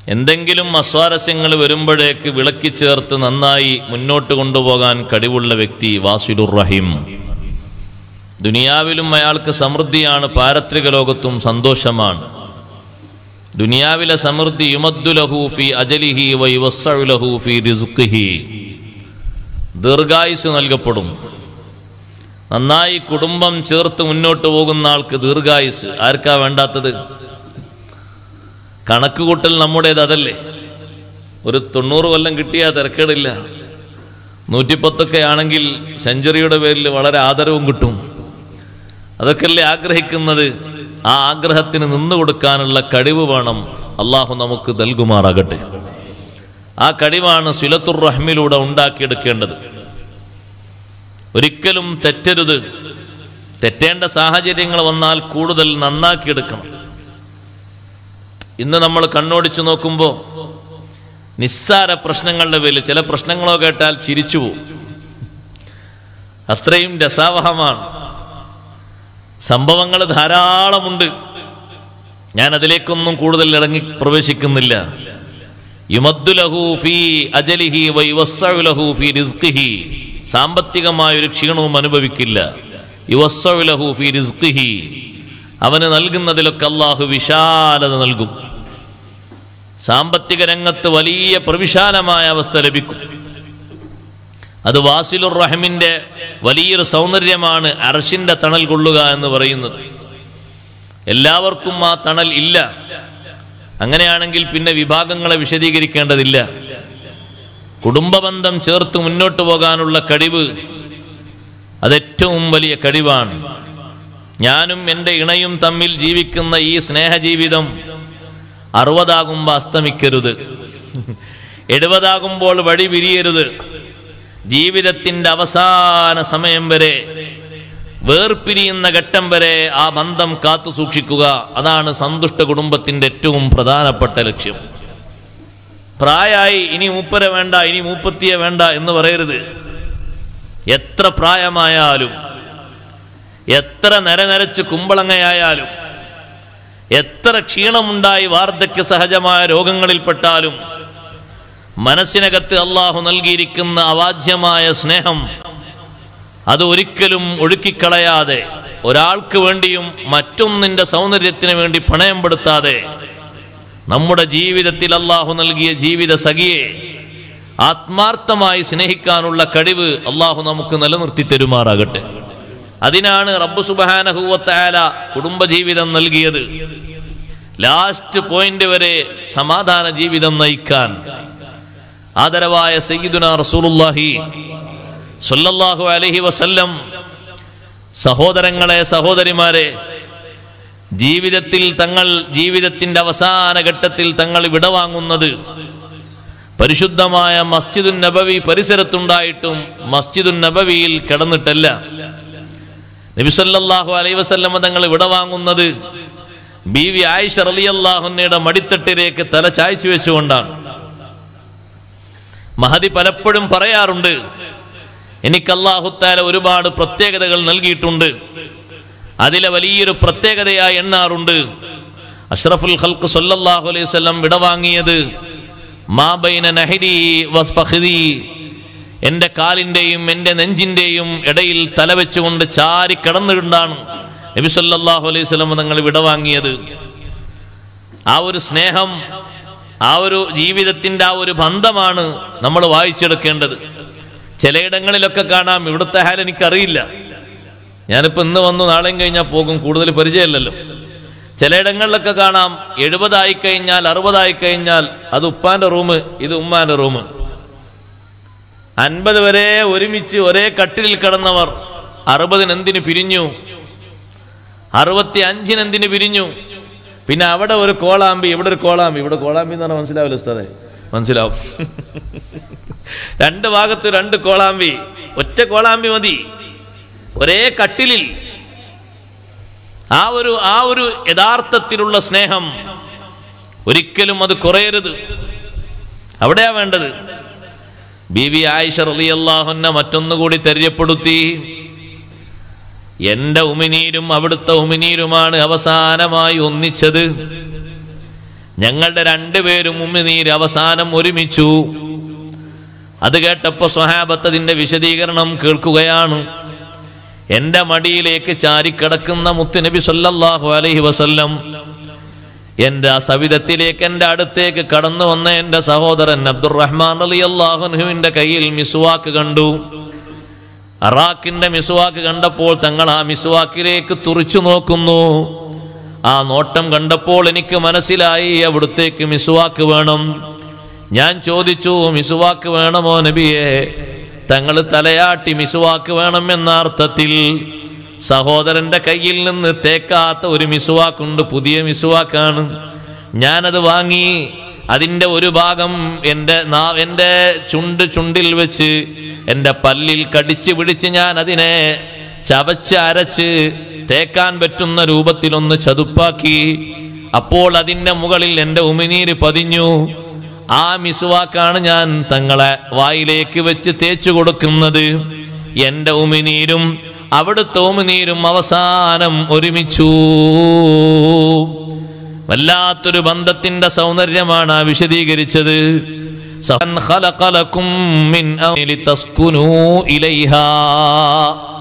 എന്തെങ്കിലും അസ്വാരസ്യങ്ങൾ വരുമ്പോഴേക്ക് വിളക്കി ചേർത്ത് നന്നായി മുന്നോട്ട് കൊണ്ടുപോകാൻ കഴിവുള്ള വ്യക്തി വാസിലുർ റഹീം ദുനിയാവിലും അയാൾക്ക് സമൃദ്ധിയാണ് പാരത്രിക ലോകത്തും സന്തോഷമാണ് ദുനിയാവിലെ സമൃദ്ധി യുമദ്ദുലഹു ഫി അജലിഹി വൈവസ്സഉലഹു ഫി റിസ്ഖിഹി ദീർഘായുസ് നൽകപ്പെടും നന്നായി കുടുംബം ചേർത്ത് മുന്നോട്ട് പോകുന്ന ആൾക്ക് ദീർഘായുസ് ആർക്കാ വേണ്ടാത്തത് കണക്ക് കൂട്ടൽ നമ്മുടേത് അതല്ലേ ഒരു തൊണ്ണൂറ് കൊല്ലം കിട്ടിയാൽ തിരക്കേടില്ല നൂറ്റിപ്പത്തൊക്കെ ആണെങ്കിൽ സെഞ്ചുറിയുടെ പേരിൽ വളരെ ആദരവും കിട്ടും അതൊക്കെയല്ലേ ആഗ്രഹിക്കുന്നത് ആ ആഗ്രഹത്തിന് നിന്നു കൊടുക്കാനുള്ള കഴിവ് വേണം അള്ളാഹു നമുക്ക് നൽകുമാറാകട്ടെ ആ കഴിവാണ് സുലത്തുർ റഹ്മിലൂടെ ഉണ്ടാക്കിയെടുക്കേണ്ടത് ഒരിക്കലും തെറ്റരുത് തെറ്റേണ്ട സാഹചര്യങ്ങൾ വന്നാൽ കൂടുതൽ നന്നാക്കിയെടുക്കണം ഇന്ന് നമ്മൾ കണ്ണോടിച്ചു നോക്കുമ്പോൾ നിസ്സാര പ്രശ്നങ്ങളുടെ പേരിൽ ചില പ്രശ്നങ്ങളോ കേട്ടാൽ ചിരിച്ചു പോകും അത്രയും രസാവഹമാണ് സംഭവങ്ങൾ ധാരാളമുണ്ട് ഞാൻ അതിലേക്കൊന്നും കൂടുതൽ ഇറങ്ങി പ്രവേശിക്കുന്നില്ല യുമദ്ദുലഹു ഫീ അജലിഹി വൈവസ്സഉലഹു ഫീ റിസ്ഖിഹി സാമ്പത്തികമായ ഒരു ക്ഷീണവും അനുഭവിക്കില്ല യുവസ്സഉലഹു ഫീ റിസ്ഖിഹി അവന് നൽകുന്നതിലൊക്കെ അള്ളാഹു വിശാലത നൽകും സാമ്പത്തിക രംഗത്ത് വലിയ പ്രവിശാലമായ അവസ്ഥ ലഭിക്കും അത് വാസിലുർ റഹമിന്റെ വലിയൊരു സൗന്ദര്യമാണ് അർഷിന്റെ തണൽ കൊള്ളുക എന്ന് പറയുന്നത് എല്ലാവർക്കും ആ തണൽ ഇല്ല അങ്ങനെയാണെങ്കിൽ പിന്നെ വിഭാഗങ്ങളെ വിശദീകരിക്കേണ്ടതില്ല കുടുംബബന്ധം ചേർത്ത് മുന്നോട്ട് പോകാനുള്ള കഴിവ് അതേറ്റവും വലിയ കഴിവാണ് ഞാനും എൻ്റെ ഇണയും തമ്മിൽ ജീവിക്കുന്ന ഈ സ്നേഹജീവിതം അറുപതാകുമ്പോൾ അസ്തമിക്കരുത് എഴുപതാകുമ്പോൾ വഴി വിരിയരുത് ജീവിതത്തിൻ്റെ അവസാന സമയം വരെ വേർപിരിയുന്ന ഘട്ടം വരെ ആ ബന്ധം കാത്തു സൂക്ഷിക്കുക അതാണ് സന്തുഷ്ട കുടുംബത്തിൻ്റെ ഏറ്റവും പ്രധാനപ്പെട്ട ലക്ഷ്യം പ്രായമായി ഇനി മൂപ്പരെ വേണ്ട ഇനി മൂപ്പത്തിയെ വേണ്ട എന്ന് പറയരുത് എത്ര പ്രായമായാലും എത്ര നരനരച്ച് കുമ്പളങ്ങയായാലും എത്ര ക്ഷീണമുണ്ടായി വാർദ്ധക്യ സഹജമായ രോഗങ്ങളിൽപ്പെട്ടാലും മനസ്സിനകത്ത് അള്ളാഹു നൽകിയിരിക്കുന്ന അവാജ്യമായ സ്നേഹം അത് ഒരിക്കലും ഒഴുക്കിക്കളയാതെ ഒരാൾക്ക് വേണ്ടിയും മറ്റൊന്നിൻ്റെ സൗന്ദര്യത്തിന് വേണ്ടി പണയം പെടുത്താതെ നമ്മുടെ ജീവിതത്തിൽ അള്ളാഹു നൽകിയ ജീവിത സഖിയെ ആത്മാർത്ഥമായി സ്നേഹിക്കാനുള്ള കഴിവ് അള്ളാഹു നമുക്ക് നിലനിർത്തി തരുമാറാകട്ടെ അതിനാണ് റബ്ബു സുബാനഹുവത്തായാല കുടുംബജീവിതം നൽകിയത് ലാസ്റ്റ് പോയിന്റ് വരെ സമാധാന ജീവിതം നയിക്കാൻ ആദരവായ സയ്യിദുന റസൂലുള്ളാഹി സല്ലല്ലാഹു അലൈഹി വസല്ലം സഹോദരങ്ങളെ സഹോദരിമാരെ ജീവിതത്തിൽ തങ്ങൾ ജീവിതത്തിന്റെ അവസാന ഘട്ടത്തിൽ തങ്ങൾ വിടവാങ്ങുന്നത് പരിശുദ്ധമായ മസ്ജിദുൻ നബവി പരിസരത്തുണ്ടായിട്ടും മസ്ജിദുൻ നബവിയിൽ കിടന്നിട്ടല്ല നബിസല്ലാഹു അലൈ വസല്ലമ തങ്ങൾ വിടവാങ്ങുന്നത് ബി വി ആയിഷ റളിയല്ലാഹുന്നയുടെ മടിത്തട്ടിലേക്ക് തല ചായ്ച്ചു വെച്ചുകൊണ്ടാണ് മഹതി പലപ്പോഴും പറയാറുണ്ട് എനിക്ക് അള്ളാഹുത്താല ഒരുപാട് പ്രത്യേകതകൾ നൽകിയിട്ടുണ്ട് അതിലെ വലിയൊരു പ്രത്യേകതയായി എണ്ണാറുണ്ട് അഷ്റഫുൽ ഖൽക്ക് സല്ലല്ലാഹു അലൈഹി വസല്ലം വിടവാങ്ങിയത് മാ ബൈന നഹരി വസ്ഫഖ്ദി എൻ്റെ കാലിൻ്റെയും എൻ്റെ നെഞ്ചിൻ്റെയും ഇടയിൽ തല വെച്ചുകൊണ്ട് ചാരി കിടന്നുകൊണ്ടാണ് നബി സല്ലല്ലാഹു അലൈഹി വസല്ലം തങ്ങൾ വിടവാങ്ങിയത് ആ ഒരു സ്നേഹം ആ ഒരു ജീവിതത്തിൻ്റെ ആ ഒരു ബന്ധമാണ് നമ്മൾ വായിച്ചെടുക്കേണ്ടത് ചിലയിടങ്ങളിലൊക്കെ കാണാം ഇവിടുത്തെ ഹാൽ എനിക്കറിയില്ല ഞാനിപ്പോൾ ഇന്ന് വന്നു നാളെയും കഴിഞ്ഞാൽ പോകും കൂടുതൽ പരിചയമില്ലല്ലോ ചിലയിടങ്ങളിലൊക്കെ കാണാം എഴുപതായി കഴിഞ്ഞാൽ അറുപതായി കഴിഞ്ഞാൽ അത് ഉപ്പാന്റെ റൂം ഇത് ഉമ്മാന്റെ റൂം അൻപത് വരെ ഒരുമിച്ച് ഒരേ കട്ടിലിൽ കിടന്നവർ അറുപതിന് എന്തിനു പിരിഞ്ഞു അറുപത്തി അഞ്ചിന് എന്തിനു പിരിഞ്ഞു പിന്നെ അവിടെ ഒരു കോളാമ്പി ഇവിടെ ഒരു കോളാമ്പി ഇവിടെ കോളാമ്പി എന്ന് പറഞ്ഞാൽ മനസ്സിലാവില്ല ഉസ്താദെ മനസ്സിലാവും രണ്ട് ഭാഗത്ത് രണ്ട് കോളാമ്പി ഒറ്റ കോളാമ്പി മതി ഒരേ കട്ടിലിൽ ആ ഒരു ആ ഒരു യഥാർത്ഥത്തിലുള്ള സ്നേഹം ഒരിക്കലും അത് കുറയരുത് അവിടെയാ വേണ്ടത് ബി വി ആയിഷ റളിയല്ലാഹുന്ന മറ്റൊന്നുകൂടി തെര്യപ്പെടുത്തി എന്റെ ഉമിനീരും അവിടുത്തെ ഉമിനീരുമാണ് അവസാനമായി ഒന്നിച്ചത് ഞങ്ങളുടെ രണ്ടുപേരും ഉമ്മിനീര് അവസാനം ഒരുമിച്ചു അത് കേട്ടപ്പോ സ്വഹാബത്ത് അതിന്റെ വിശദീകരണം കേൾക്കുകയാണ് എന്റെ മടിയിലേക്ക് ചാരിക്കിടക്കുന്ന മുത്തുനബി സല്ലല്ലാഹു അലൈഹി വസല്ലം എന്റെ ആ സവിധത്തിലേക്ക് എന്റെ അടുത്തേക്ക് കടന്നു വന്ന എന്റെ സഹോദരൻ അബ്ദുറഹ്മാൻ അലി അള്ളാഹുനുവിന്റെ കയ്യിൽ മിസുവാക്ക് കണ്ടു അറാഖിന്റെ മിസുവാക്ക് കണ്ടപ്പോൾ തങ്ങൾ ആ മിസുവാക്കിലേക്ക് തുറിച്ചു നോക്കുന്നു ആ നോട്ടം കണ്ടപ്പോൾ എനിക്ക് മനസ്സിലായി അവിടുത്തേക്ക് മിസുവാക്ക് വേണം ഞാൻ ചോദിച്ചു മിസുവാക്ക് വേണമോ നബിയെ തങ്ങൾ തലയാട്ടി മിസുവാക്ക് വേണം എന്ന അർത്ഥത്തിൽ സഹോദരന്റെ കയ്യിൽ നിന്ന് തേക്കാത്ത ഒരു മിസുവാക്കുണ്ട് പുതിയ മിസുവാക്കാണ് ഞാനത് വാങ്ങി അതിൻ്റെ ഒരു ഭാഗം എൻ്റെ നാ എൻ്റെ ചുണ്ട് ചുണ്ടിൽ വെച്ച് എൻ്റെ പല്ലിൽ കടിച്ച് പിടിച്ച് ഞാൻ അതിനെ ചവച്ച് അരച്ച് തേക്കാൻ പറ്റുന്ന രൂപത്തിലൊന്ന് ചതുപ്പാക്കി അപ്പോൾ അതിൻ്റെ മുകളിൽ എൻ്റെ ഉമിനീര് പതിഞ്ഞു ആ മിസുവാക്കാണ് ഞാൻ തങ്ങളെ വായിലേക്ക് വെച്ച് തേച്ചു കൊടുക്കുന്നത് എൻ്റെ ഉമിനീരും അവിടുത്തെ ഉമിനീരും അവസാനം ഒരുമിച്ചു വല്ലാത്തൊരു ബന്ധത്തിന്റെ സൗന്ദര്യമാണ് ആ വിശദീകരിച്ചത് സഹൻ ഖലഖലക്കും മിൻ അ- ലിതസ്കുനൂ ഇലൈഹാ